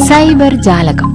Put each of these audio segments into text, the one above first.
cyber ജാലകം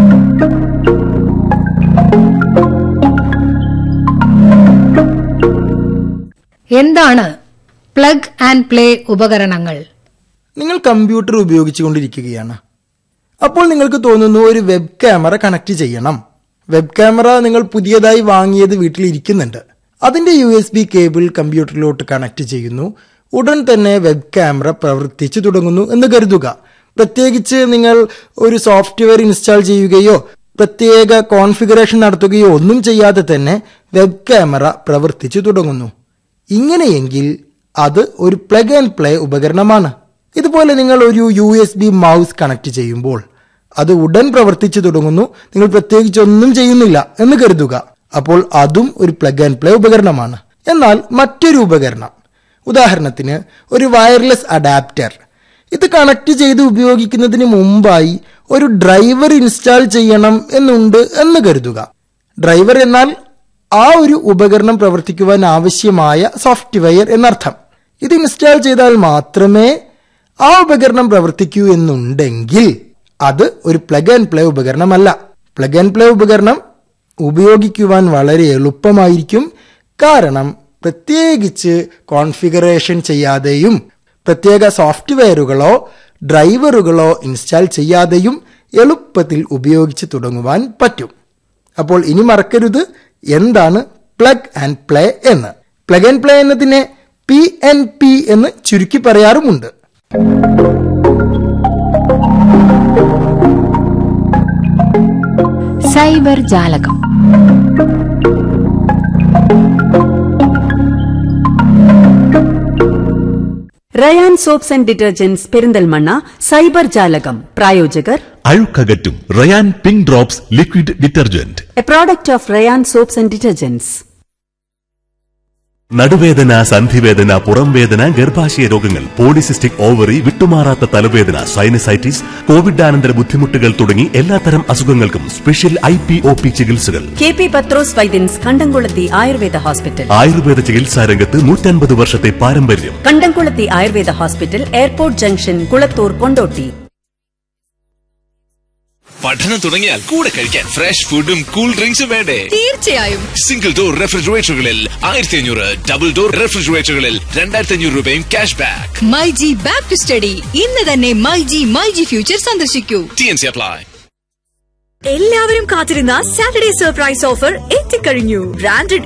എന്താണ് plug and play ഉപകരണങ്ങൾ നിങ്ങൾ കമ്പ്യൂട്ടർ ഉപയോഗിച്ചുകൊണ്ടിരിക്കുകയാണ് അപ്പോൾ നിങ്ങൾക്ക് തോന്നുന്നു ഒരു വെബ് ക്യാമറ കണക്ട് ചെയ്യണം വെബ് ക്യാമറ നിങ്ങൾ പുതിയതായി വാങ്ങിയത് വീട്ടിൽ ഇരിക്കുന്നുണ്ട് അതിന്റെ യു എസ് ബി കേബിൾ കമ്പ്യൂട്ടറിലോട്ട് കണക്ട് ചെയ്യുന്നു ഉടൻ തന്നെ വെബ് ക്യാമറ പ്രവർത്തിച്ചു തുടങ്ങുന്നു എന്ന് കരുതുക പ്രത്യേകിച്ച് നിങ്ങൾ ഒരു സോഫ്റ്റ്വെയർ ഇൻസ്റ്റാൾ ചെയ്യുകയോ പ്രത്യേക കോൺഫിഗറേഷൻ നടത്തുകയോ ഒന്നും ചെയ്യാതെ തന്നെ വെബ് ക്യാമറ പ്രവർത്തിച്ചു തുടങ്ങുന്നു ഇങ്ങനെയെങ്കിൽ അത് ഒരു പ്ലഗ് ആൻഡ് പ്ലേ ഉപകരണമാണ് ഇതുപോലെ നിങ്ങൾ ഒരു U S B mouse connect ചെയ്യുമ്പോൾ അത് ഉടൻ പ്രവർത്തിച്ചു തുടങ്ങുന്നു നിങ്ങൾ പ്രത്യേകിച്ച് ഒന്നും ചെയ്യുന്നില്ല എന്ന് കരുതുക അപ്പോൾ അതും ഒരു പ്ലഗ് ആൻഡ് പ്ലേ ഉപകരണമാണ് എന്നാൽ മറ്റൊരു ഉപകരണം ഉദാഹരണത്തിന് ഒരു വയർലെസ് അഡാപ്റ്റർ ഇത് കണക്ട് ചെയ്ത് ഉപയോഗിക്കുന്നതിന് മുമ്പായി ഒരു ഡ്രൈവർ ഇൻസ്റ്റാൾ ചെയ്യണം എന്നുണ്ട് എന്ന് കരുതുക ഡ്രൈവർ എന്നാൽ ആ ഒരു ഉപകരണം പ്രവർത്തിക്കുവാൻ ആവശ്യമായ സോഫ്റ്റ്വെയർ എന്നർത്ഥം ഇത് ഇൻസ്റ്റാൾ ചെയ്താൽ മാത്രമേ ആ ഉപകരണം പ്രവർത്തിക്കൂ എന്നുണ്ടെങ്കിൽ അത് ഒരു പ്ലഗ് ആൻഡ് പ്ലേ ഉപകരണമല്ല പ്ലഗ് ആൻഡ് പ്ലേ ഉപകരണം ഉപയോഗിക്കുവാൻ വളരെ എളുപ്പമായിരിക്കും കാരണം പ്രത്യേകിച്ച് കോൺഫിഗറേഷൻ ചെയ്യാതെയും പ്രത്യേക സോഫ്റ്റ്വെയറുകളോ ഡ്രൈവറുകളോ ഇൻസ്റ്റാൾ ചെയ്യാതെയും എളുപ്പത്തിൽ ഉപയോഗിച്ച് തുടങ്ങുവാൻ പറ്റും അപ്പോൾ ഇനി മറക്കരുത് എന്താണ് പ്ലഗ് ആൻഡ് പ്ലേ എന്ന് പ്ലഗ് ആൻഡ് പ്ലേ എന്നതിനെ പി എൻ പി എന്ന് ചുരുക്കി പറയാറുമുണ്ട് സൈബർ ജാലകം Rayan soaps and detergents Perinthalmanna cyber ജാലകം പ്രായോജകർ അഴുക്കകറ്റും Rayan pink drops liquid detergent a product of Rayan soaps and detergents നടുവേദന സന്ധിവേദന പുറംവേദന ഗർഭാശയ രോഗങ്ങൾ പോളിസിസ്റ്റിക് ഓവറി വിട്ടുമാറാത്ത തലവേദന സൈനസൈറ്റിസ് കോവിഡാനന്തര ബുദ്ധിമുട്ടുകൾ തുടങ്ങി എല്ലാത്തരം അസുഖങ്ങൾക്കും special I P O P ചികിത്സകൾ K P Pathrose Vaidyans Kandamkulathy Ayurveda hospital Ayurveda ചികിത്സാ രംഗത്ത് നൂറ്റൻപത് വർഷത്തെ പാരമ്പര്യം Kandamkulathy Ayurveda hospital airport junction Kulathur Kondotty പഠനം തുടങ്ങിയാൽ കൂടെ കഴിക്കാൻ ഫ്രഷ് ഫുഡും കൂൾ ഡ്രിങ്ക്സും വേണ്ടേ തീർച്ചയായും സിംഗിൾ ഡോർ റെഫ്രിജറേറ്ററുകളിൽ ആയിരത്തി അഞ്ഞൂറ് ഡബിൾ ഡോർ റെഫ്രിജറേറ്ററുകളിൽ രണ്ടായിരത്തി അഞ്ഞൂറ് രൂപയും cash back my G back to study ഇന്ന് തന്നെ my G my G future സന്ദർശിക്കൂ ടി എൻ സി അപ്ലൈ എല്ലാവരും കാത്തിരുന്ന സാറ്റർഡേ സർപ്രൈസ് ഓഫർ എത്തിക്കഴിഞ്ഞു ബ്രാൻഡഡ്